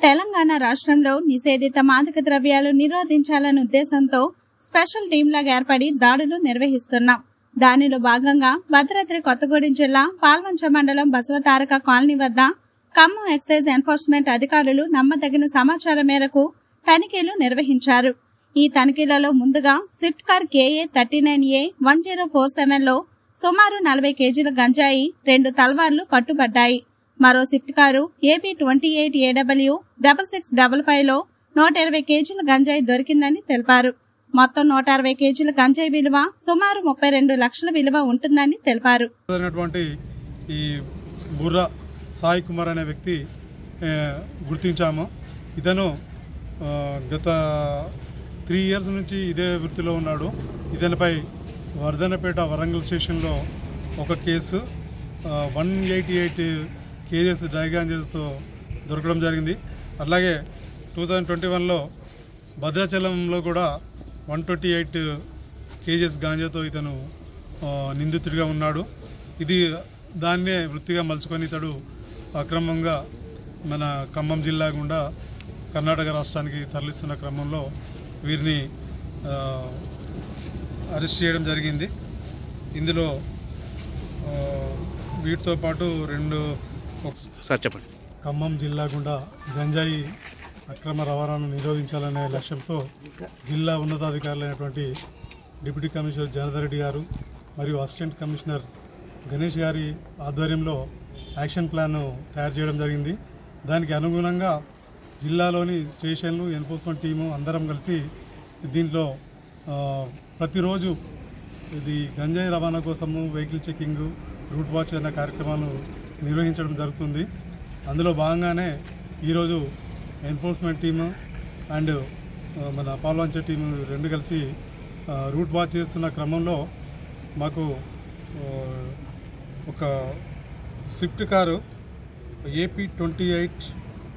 తెలంగాణ రాష్ట్రంలో నిషేధిత మాదక ద్రవ్యాలు నిరోధించాలనే ఉద్దేశంతో స్పెషల్ టీంలాగా ఏర్పడి దాడులు నిర్వహిస్తున్నాం దానిలో భాగంగా భద్రాద్రి కొత్తగూడెం జిల్లా పాల్వంచ మండలం బసవతారక కాలనీ వద్ద ఖమ్మం ఎక్సైజ్ ఎన్ఫోర్స్మెంట్ అధికారులు నమ్మదగిన సమాచారం మేరకు తనిఖీలు నిర్వహించారు ఈ తనిఖీలలో ముందుగా Swift car K A thirty nine A one zero four seven లో సుమారు నలభై కేజీల గంజాయి రెండు తల్వార్లు పట్టుబడ్డాయి మరో Swift car A P twenty eight A W double six double five లో నూట ఇరవై కేజీల గంజాయి దొరికిందని తెలిపారు మొత్తం నూట అరవై కేజీల గంజాయి విలువ సుమారు ముప్పై రెండు లక్షల విలువ ఉంటుందని తెలిపారు జరిగినటువంటి ఈ బుర్ర సాయి కుమార్ అనే వ్యక్తి ఆ, గుర్తించాము ఇతను ఆ, గత త్రీ ఇయర్స్ నుంచి ఇదే వృత్తిలో ఉన్నాడు ఇతనిపై వర్ధనపేట వరంగల్ స్టేషన్లో ఒక case one eighty eight K Gs డయాగాంజెస్తో దొరకడం జరిగింది అలాగే టూ థౌజండ్ ట్వంటీ వన్లో భద్రాచలంలో కూడా వన్ ట్వంటీ ఎయిట్ కేజెస్ గాంజాతో ఇతను ఆ, నిందితుడిగా ఉన్నాడు ఇది దాన్నే వృత్తిగా మలుచుకొని ఇతడు అక్రమంగా మన ఖమ్మం జిల్లా గుండా కర్ణాటక రాష్ట్రానికి తరలిస్తున్న క్రమంలో వీరిని ఆ, అరెస్ట్ చేయడం జరిగింది ఇందులో ఆ, వీటితో పాటు రెండు ఒక- సార్ చెప్పండి ఖమ్మం జిల్లా గుండా గంజాయి అక్రమ రవాణాను నిరోధించాలనే లక్ష్యంతో జిల్లా ఉన్నతాధికారులైనటువంటి డిప్యూటీ కమిషనర్ జనార్దన్ రెడ్డి గారు మరియు అసిస్టెంట్ కమిషనర్ గణేష్ గారి ఆధ్వర్యంలో యాక్షన్ ప్లాన్ తయారు చేయడం జరిగింది దానికి అనుగుణంగా జిల్లాలోని స్టేషన్లు ఎన్ఫోర్స్మెంట్ టీము అందరం కలిసి దీంట్లో ఆ, ప్రతిరోజు ఇది గంజాయి రవాణా కోసము వెహికల్ చెకింగ్ రూట్ వాచ్ అనే కార్యక్రమాలు నిర్వహించడం జరుగుతుంది అందులో భాగంగానే ఈరోజు ఎన్ఫోర్స్మెంట్ టీము అండ్ ఆ, మన పాల్వంచ టీము రెండు కలిసి ఆ, రూట్ వాచ్ చేస్తున్న క్రమంలో మాకు ఆ, ఒక Swift car A P twenty eight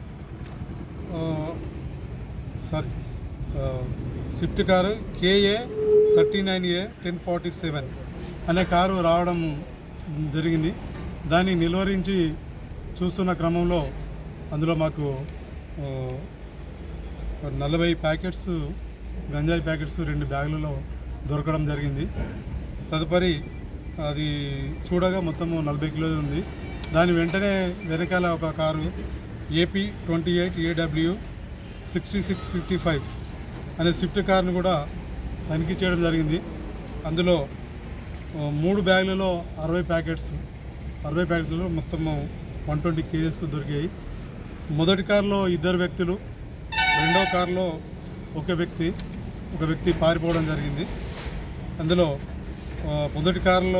sorry Swift car K A thirty nine A ten forty seven అనే కారు రావడం జరిగింది దాన్ని నిలువరించి చూస్తున్న క్రమంలో అందులో మాకు ఆ, నలభై ప్యాకెట్స్ గంజాయి ప్యాకెట్స్ రెండు బ్యాగులలో దొరకడం జరిగింది తదుపరి అది చూడగా మొత్తము నలభై కిలోలు ఉంది దాని వెంటనే వెనకాల ఒక car A P twenty eight A W sixty six fifty five అనే స్విఫ్ట్ కార్ను కూడా తనిఖీ చేయడం జరిగింది అందులో ఆ, మూడు బ్యాగులలో అరవై ప్యాకెట్స్ అరవై ప్యాకెట్స్లో మొత్తము వన్ ట్వంటీ కేజెస్ దొరికాయి మొదటి కారులో ఇద్దరు వ్యక్తులు రెండో కారులో ఒక వ్యక్తి ఒక వ్యక్తి పారిపోవడం జరిగింది అందులో ఆ, మొదటి కారులో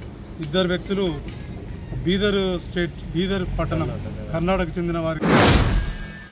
ఇద్దరు వ్యక్తులు బీదర్ స్టేట్ బీదర్ పట్టణం కర్ణాటక చెందిన వారికి